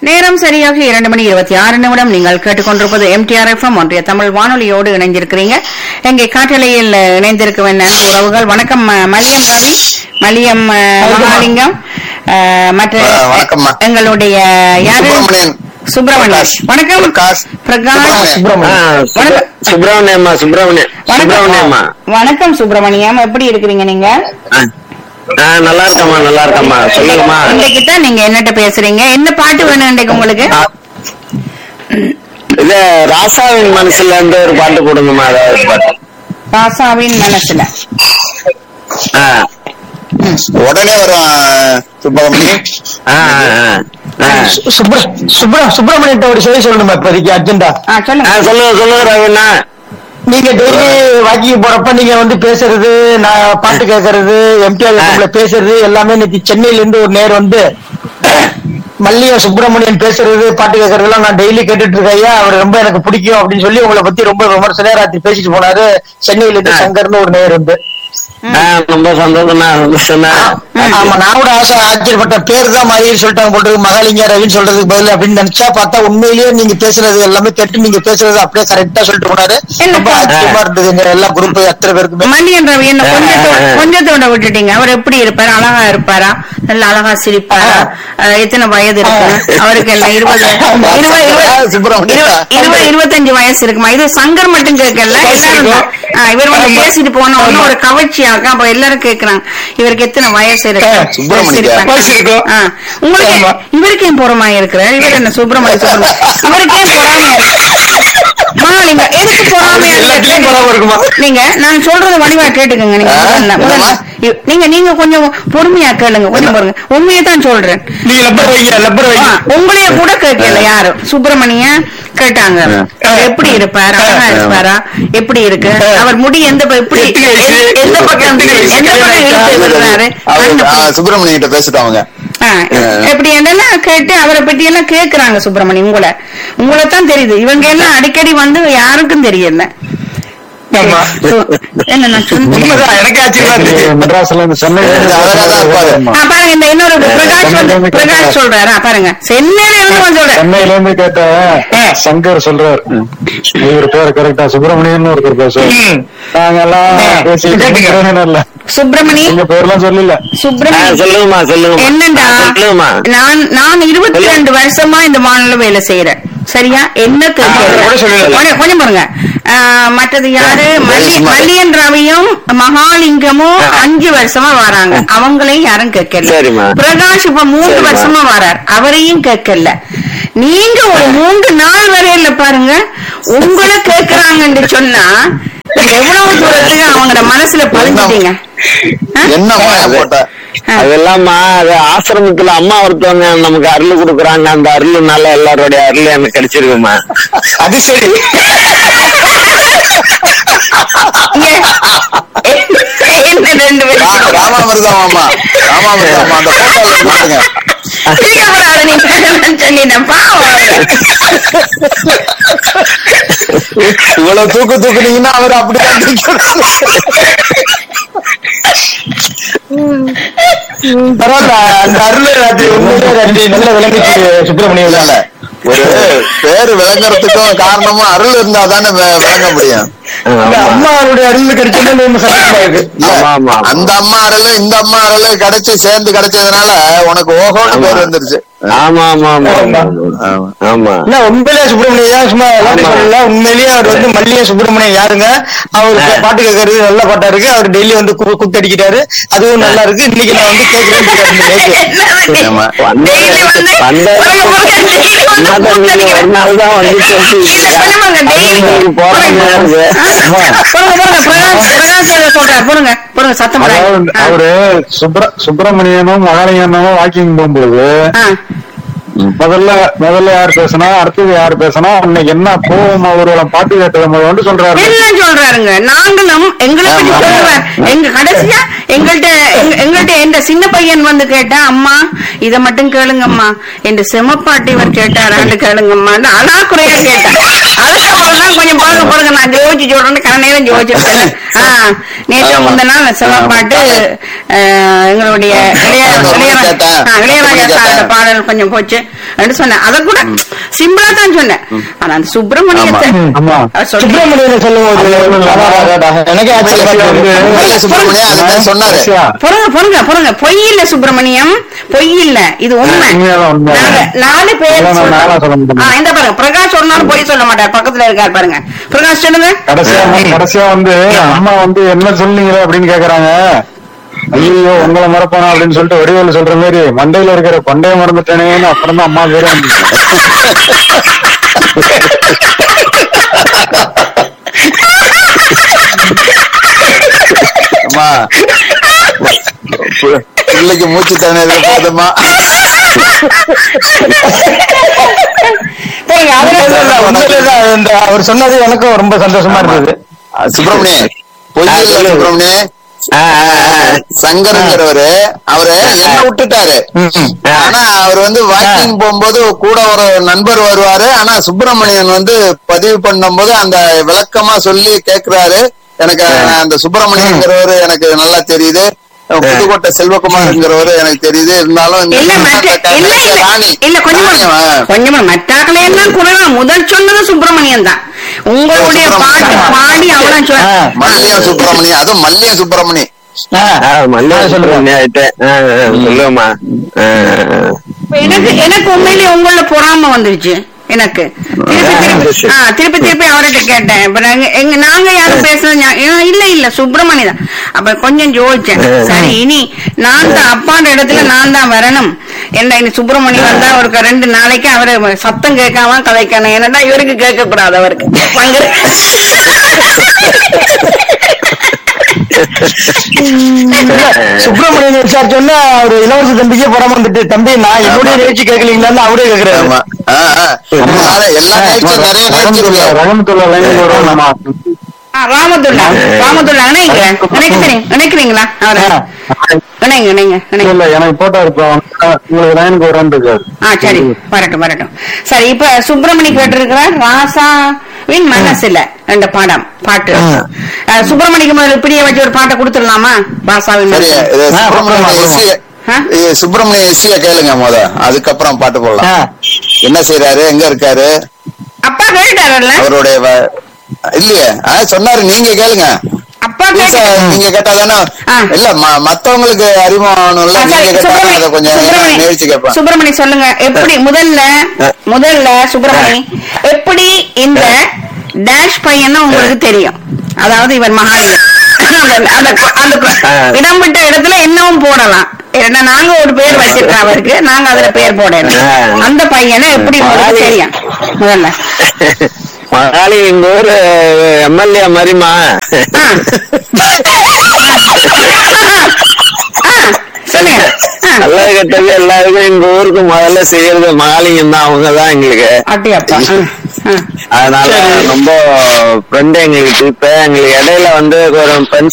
நேரம் சரியாக இரண்டு மணி இருபத்தி ஆறு நிமிடம் நீங்கள் கேட்டுக்கொண்டிருப்பது எம்டிஆர் எஃப்எம் ஒன்றிய தமிழ் வானொலியோடு இணைந்திருக்கிறீங்க இங்கே காற்றலையில் இணைந்திருக்க நண்பு உறவுகள் வணக்கம் அஹ், மலியம் ரவி மலியம் அஹ், மகாலிங்கம் அஹ், மற்ற அஹ், வணக்கம்மா. எங்களுடைய யாரு சுப்பிரமணியன். சுப்பிரமணியன் பிரகாஷ். வணக்கம் பிரகாஷ். பிரகாஷ் சுப்பிரமணியன். ஆ, சுப்ர- சுப்பிரமணியம்மா சுப்பிரமணியம் சுப்பிரமணியம்மா வணக்கம் வணக்கம் சுப்பிரமணியம் எப்படி இருக்கிறீங்க நீங்க ஆ. ஆ நல்லா இருக்கம்மா நல்லா இருக்கம்மா சொல்லுங்கம்மா இன்னைக்கு தான் நீங்க என்னட்ட பேசுறீங்க என்ன பாட்டு வேணும் இன்னைக்கு உங்களுக்கு ஆ. இது ராசாவின் மனசுல இருந்து ஒரு பாட்டு போடுங்கம்மா அதாவது பாட்டு ராசாவின் மனசுல ஆ. உடனே வரும் சுப்பிரமணியன் ஆ, ஆ, ஆ. சுப்ர சுப்ர சுப்பிரமணியத்தை ஒரு செய்தி சொல்லணுமா இப்போதைக்கு அர்ஜென்டா ஆ ஆ, சொல்லுங்க சொல்லுங்க சொல்லுங்க ரவிண்ணா நீங்க டெய்லி வாக்கிங் போறப்ப நீங்க வந்து பேசுறது நான் பாட்டு கேட்கறது எம்டிஆர் பேசுறது எல்லாமே இன்னைக்கு சென்னையில இருந்து ஒரு நேர் வந்து மல்லிகா சுப்பிரமணியன் பேசுறது பாட்டு கேட்கறது எல்லாம் நான் டெய்லி கேட்டுட்டு இருக்கேன் ஐயா அவர் ரொம்ப எனக்கு பிடிக்கும் அப்படின்னு சொல்லி உங்களை பத்தி ரொம்ப விமர்சனம் ராத்திரி பேசிட்டு போனாரு சென்னையில இருந்து சங்கர்னு ஒரு நேர் வந்து ஆ, ரொம்ப சந்தோஷம்ண்ணா சந்தோஷம்ண்ணா ஆமா நான் கூட ஆசை ஆச்சரியப்பட்ட பேர் தான் மாதிரி சொல்லிட்டாங்க போட்டு மகாலிங்க ரவின்னு சொல்றதுக்கு பதில் அப்படின்னு நினைச்சா பார்த்தா உண்மையிலேயே நீங்க பேசுறது எல்லாமே கேட்டு நீங்க பேசுறது அப்படியே கரெக்டா சொல்லிட்டு போனாரு ரொம்ப ஆச்சரியமா இருந்தது எங்க எல்லா குரூப் அத்தனை பேருக்குமே மல்லிகன் ரவி என்ன கொஞ்சத்தோட ஆ, ஆ. கொஞ்சத்தோட விட்டுட்டீங்க அவர் எப்படி இருப்பாரு அழகா இருப்பாரா நல்ல அழகா சிரிப்பாரா அஹ், எத்தனை வயது இருக்கு அவருக்கு என்ன இருபது இருபது இருபது சுப்பிரமணியன். இருபது- இருபது இருபத்தஞ்சு வயசு இருக்குமா இது சங்கர் மட்டும் கேட்கல எல்லாரும் தான். ஆ, இவர் வந்து பேசிட்டு போன உடனே ஒரு கவர்ச்சியா இருக்கா அப்ப எல்லாரும் கேக்குறாங்க இவருக்கு எத்தனை வயசு இருக்கு சுப்பிரமணியன். சிரிப்பாங்க. வயசு இருக்கும். ஆ, உங்களுக்கு ஆமா. இவருக்கு ஏன் பொறாமையா இருக்கிறார் இவர் என்ன சுப்பிரமணிய சுப்பிரமணியம் இவருக்கு ஏன் பொறாமையா இருக்கு மகாலிங்க எதுக்கு பொறாமையா எல்லாத்துலயும் பொறாமை இருக்குமா? இருக்கு நீங்க நான் சொல்றது வடிவா கேட்டுக்கங்க நீங்க ஆ, முதல்ல, முதல்ல. என்னம்மா? இ- நீங்க நீங்க கொஞ்சம் பொறுமையா கேளுங்க கொஞ்சம் பாருங்க உண்மையை தான் சொல்றேன் நீங்க லப்பர் வைங்க லப்பர் ஆ, வைங்க உங்களைய கூட கேட்கல யாரும் சுப்பிரமணிய கேட்டாங்க அவர் எப்படி இருப்பார் அழகா இருப்பாரா எப்படி இருக்கு அவர் முடி எந்த ப- எப்படி எத்தனை வயசு? எந்த- எந்த பக்கம் எந்த பக்கம் இழுத்து விடுறாரு அவர் கண்ணு சுப்பிரமணியன் கிட்ட பேசிட்டு அவங்க ஆ, எப்படி என்னெல்லாம் கேட்டு அவரை பத்தி எல்லாம் கேக்குறாங்க சுப்பிரமணி உங்களை உங்களை தான் தெரியுது இவங்க எல்லாம் அடிக்கடி வந்து யாருக்கும் தெரியல ஆமா சு- என்ன நான் சொன்னேன் உண்மைதான் எனக்கு ஆச்சரியமா இருந்துச்சு மெட்ராஸ்ல இருந்து சென்னை அவரா தான் இருப்பாரு. ஆ, பாருங்க இந்த இன்னொரு பிரகாஷ் வந்து பிரகாஷ் சொல்றாரு ஆ, பாருங்க சென்னையில இருந்து வந்து சொல்றாரு சென்னையில இருந்து கேட்ட சங்கர் சொல்றாரு இவர் பேர் கரெக்டா சுப்பிரமணியன் ஒருத்தர் பேசுவார் ம். நாங்க எல்லாம் பேசி கேட்டுக்கிறேன். இல்ல சுப்பிரமணி எங்க பேர்லாம் சொல்லல ஆ, சுப்பிரமணி சொல்லுங்கம்மா சொல்லுங்கம்மா என்னண்டா ஆ, சொல்லுங்கம்மா நான் நான் இருபத்தி ரெண்டு வருஷமா இந்த மாநில வேலை செய்யறேன் சரியா என்ன அதை கூட சொல்லல. கொஞ்சம் கொஞ்சம் பாருங்க ஆ, மற்றது யாரு மல்லி மல்லியன் ரவியும் மகாலிங்கமும் அஞ்சு வருஷமா வராங்க அவங்களையும் யாரும் கேட்கல சரிம்மா. பிரகாஷ் இப்ப மூன்று சரிம்மா. வருஷமா வரார் அவரையும் கேட்கல நீங்க ஒரு மூன்று நாள் வரையில பாருங்க உங்களை கேக்குறாங்கன்னு சொன்னா நீங்க எவ்வளவு தூரத்துக்கு அவங்களோட மனசுல பதிஞ்சிட்டீங்க ஆ? என்ன மாயா போட்ட அதெல்லாம்மா அது ஆசிரமத்துல அம்மா ஒருத்தவங்க நமக்கு அருள் கொடுக்குறாங்க அந்த அருள்னால எல்லாருடைய அருள் எனக்கு கிடைச்சிருக்குமா அது சரி என்ன ரெண்டு பேரும் ரா- ராமாமிர்தம் அம்மா ராமாமிர்தம் அம்மா அந்த போட்டோல பாருங்க சிரிக்கப்படாத நீ சொன்னீங்க பாவம் இவ்வளவு தூக்கு தூக்குனீங்கன்னா அவர் அப்படிதான் தூக்கிறாரு. பரவாயில்ல அந்த அருள் ராத்திரி உண்மையிலே ராத்திரி நல்ல விளங்கிச்சு சுப்பிரமணியம் இல்ல ஒரு பேரு விளங்குறதுக்கும் காரணமா அருள் இருந்தா தானே வி- விளங்க முடியும் இந்த அம்மாவுடைய அருள் கிடைச்சது நம்ம சந்தோஷமா இருக்கு இல்ல, ஆமா, ஆமா, ஆமா. அந்த அம்மா அருள் இந்த அம்மா அருள் கிடைச்சு சேர்ந்து கிடைச்சதுனால உனக்கு ஓஹோன்னு பேர் வந்துருச்சு ஆமா ஆமா ஆமா ஆமா ஆமா. ஆமா இல்ல உண்மையிலேயே சுப்பிரமணியம் தான் சும்மா எல்லாத்தையும் ஆமா. சொல்லல உண்மையிலேயே அவர் வந்து மல்லிகை சுப்பிரமணியம் யாருங்க அவர் ஆ. பாட்டு கேட்கறது நல்ல பாட்டா இருக்கு அவர் டெய்லி வந்து கு- குத்தடிக்கிறாரு அதுவும் நல்லா இருக்கு இன்னைக்கு நான் வந்து கேட்கிறேன் ஆமா. Daily வந்து- வந்த- பாருங்க, பாருங்க, daily வந்து அதான் நீங்க ஒரு நாள் தான் வந்து பேசுவீங்க. இல்ல, சொல்லுவாங்க, daily. அது உங்களுக்கு போறாம இருக்கு. பாருங்க பாருங்க பிரகாஷ் பிரகாஷ் அதை சொல்றாரு பாருங்க பாருங்க சத்தம் அதாவது போடாதீங்க. ஆ. அவரு சுப்ர சுப்பிரமணியனும் மகாலிங்கனும் வாக்கிங் போகும்போது ஆ. முதல்ல முதல்ல யார் பேசினா அடுத்தது யார் பேசினா இன்னைக்கு என்ன போவோம் அவரோட பாட்டு கேட்டது முதல்ல சொல்றாரு எல்லாம் சொல்றாருங்க நாங்களும் எங்களை பத்தி ஆமா. சொல்லுவார் எங்க கடைசியா எங்கள்ட்ட எங்க- எங்கள்ட்ட எந்த சின்ன பையன் வந்து கேட்டா அம்மா இத மட்டும் கேளுங்கம்மா என்ற செமப்பாட்டு இவர் கேட்டாரான்னு கேளுங்கம்மா அழா குறையா கேட்டான் அதுக்கப்புறம் தான் கொஞ்சம் பாருங்க பாருங்க நான் ஜோதிச்சு சொல்றேன் கன நேரம் ஜோதிச்சிருக்கேன் ஆ நேற்று ஆமா. முந்த நாள் செவ்வாய் பாட்டு அஹ், எங்களுடைய இளைய ஆமா, இளையராஜா கேட்டேன். ஆ, இளையராஜா கேட்டேன். சாரோட பாடல் கொஞ்சம் போச்சு அப்படின்னு சொன்னேன் அதை கூட சிம்பிளா தான் சொன்னேன் ஆனா அந்த சுப்பிரமணியத்தை ஆமா அவர் சொல்லி- சுப்பிரமணியன் சொல்லும் போது எனக்கே ஆச்சரியமா இருக்கு. மல்லிகை சுப்பிரமணியம் அது மாதிரி சொன்னாரு கடைசியா, பொறுங்க பொறுங்க பொறுங்க பொய் இல்ல சுப்பிரமணியம் பொய் இல்ல இது உண்மை உண்மையாதான் உண்மை. நாங்க நாலு பேர் இதெல்லாம் நான் நானா சொல்ல சொல்றோம். முடியும். ஆ, இந்த பாருங்க பிரகாஷ் ஒரு நாள் பொய் சொல்ல மாட்டார் பக்கத்துல இருக்கார் பாருங்க பிரகாஷ் சொல்லுங்க கடைசியா கடைசியா வந்து அம்மா வந்து என்ன சொன்னீங்க அப்படின்னு கேக்குறாங்க ஐயோ உங்களை மறப்பானா அப்படின்னு சொல்லிட்டு வடிவேலு சொல்ற மாதிரி மண்டையில இருக்கிற கொண்டைய மறந்துட்டேனேன்னு அப்புறம் தான் அம்மா பேரே வந்துச்சு. அம்மா பு- பிள்ளைக்கு மூச்சு தண்ணீர் போதுமா போங்க அவரே உண்மையிலே தான், உண்மையிலேதான் இந்த அவர் சொன்னது எனக்கும் ரொம்ப சந்தோஷமா இருந்தது சுப்பிரமணியன் பொய் ஆ, இல்ல சொல்லுங்க. சுப்பிரமணியன் ஆ, ஆ, ஆ. சங்கருங்கிறவரு அவரு என்ன விட்டுட்டாரு ஆனா அவர் வந்து வாக்கிங் போகும்போது கூட ஒரு நண்பர் வருவாரு ஆனா சுப்பிரமணியன் வந்து பதிவு பண்ணும்போது அந்த விளக்கமா சொல்லி கேக்குறாரு எனக்கு அந்த சுப்பிரமணியங்கிறவரு எனக்கு நல்லா தெரியுது புதுக்கோட்டை செல்வகுமார்ங்கிறவரு எனக்கு தெரியுது இருந்தாலும் இந்த இல்ல மற்ற இல்ல இல்ல ராணி இல்ல கொஞ்சம் ராணி, ஆ. கொஞ்சமா மற்றாக்களை எல்லாம் குறைவா முதல் சொன்னது சுப்பிரமணியன் தான் உங்களுடைய பாட்டு சுப்பிரமணியன். பாடி அவ்வளவு சொல் ஆ. மல்லியம் சுப்பிரமணியம் அதுவும் மல்லியம் சுப்பிரமணியம் ஆ, ஆ, மல்லிகை ஆ, சொல்லுங்க. சுப்பிரமணியம் ஆயிட்டேன். ஆ, ஆ, சொல்லுங்கம்மா ஆ, ஆ. இப்ப எனக்கு எனக்கு உண்மையிலேயே உங்கள பொறாம வந்துருச்சு எனக்கு திருப்பி திருப்பி ஆ, திருப்பி திருப்பி அவர்கிட்ட கேட்டேன் இப்ப நாங்க எங்க நாங்க யாரும் பேசுறது ஞா- ஆ, இல்ல இல்ல சுப்பிரமணி தான் அப்ப கொஞ்சம் ஜோதிச்சேன் சரி இனி நான் தான் அப்பான்ற இடத்துல நான் தான் வரணும் என்ன இனி சுப்பிரமணி வந்தா ஒரு ரெண்டு நாளைக்கு அவரை சத்தம் கேட்காம கதைக்கணும் என்னடா இவருக்கு கேட்க கூடாது அவருக்கு பங்கு சுப்பிரமணியன் விசாரிச்சோன்னா ஒரு இளவரசி தம்பிக்கே படம் வந்துட்டு தம்பி நான் என்னுடைய நிகழ்ச்சி கேட்கலீங்களான்னு அவரே கேக்குறாரு ஆமா ஆ, ஆ. அதனால எல்லா நிகழ்ச்சியும் நிறைய நிகழ்ச்சி ரகமத்துள்ள இருக்கு. ரகமத்துள்ள லைன் வரும் நம்ம ஆ, ராமதுல்லா ராமதுல்லா இணைங்க நினைக்கிறீங்க நினைக்கிறீங்களா அவரை இணைங்க இணைங்க இணைங்க இல்ல எனக்கு போட்டோ இப்போ உங்களுக்கு லைனுக்கு வரேன் இருக்காரு ஆ சரி வரட்டும் வரட்டும் சரி இப்ப சுப்பிரமணி கேட்டிருக்கிறார் ராசாவின் மனசுல ரெண்டு பாடம் பாட்டு அஹ், சுப்பிரமணிக்கு முதல்ல பிடிய வச்சு ஒரு பாட்டை கொடுத்துடலாமா ராசாவின் சரி மனசுல இது ஆ, சுப்பிரமணியம் அப்புறமா, எஸ்சி ஆ? இது சுப்பிரமணியம் எஸ்சிய கேளுங்க முத அதுக்கப்புறம் பாட்டு ஆ, போடலாம் என்ன செய்யறாரு எங்க இருக்காரு அப்பா கேட்டாரல்ல அவருடைய வ- இல்லையே ஆ, சொன்னாரு நீங்க கேளுங்க அப்பா புதுசா கேட்ட நீங்க கேட்டாதானே ஆ. இல்ல ம- மத்தவங்களுக்கு அறிமுகம் ஆகணும்ல ஆ, சரி, நீங்க கேட்டாதான் அதை கொஞ்சம் சுப்பிரமணி நிகழ்ச்சி கேட்பேன் சுப்பிரமணி சொல்லுங்க எப்படி முதல்ல முதல்ல சுப்பிரமணி எப்படி இந்த டேஷ் பையன் உங்களுக்கு தெரியும் அதாவது இவர் மகாலிங்க அந்த அந்த அந்த இடம் விட்ட இடத்துல என்னவும் போடலாம் ஏன்னா நாங்க ஒரு பேர் வச்சிருக்கோம் அவருக்கு நாங்க அதுல பேர் போடணும் அந்த பையனை எப்படி உங்களுக்கு தெரியும் முதல்ல மகாலி எங்க ஊரு எம்எல்ஏ மாதிரிமா ஆ. ஆ, சொல்லுங்க ஆ. நல்லது கெட்டது எல்லாருக்கும் எங்க ஊருக்கு முதல்ல செய்யறது மகாலிங்கம் தான் அவங்க தான் எங்களுக்கு அப்படியாப்பா ஆ, ஆ. அதனால ரொம்ப ஃப்ரெண்ட் எங்களுக்கு இப்ப எங்களுக்கு இடையில வந்து ஒரு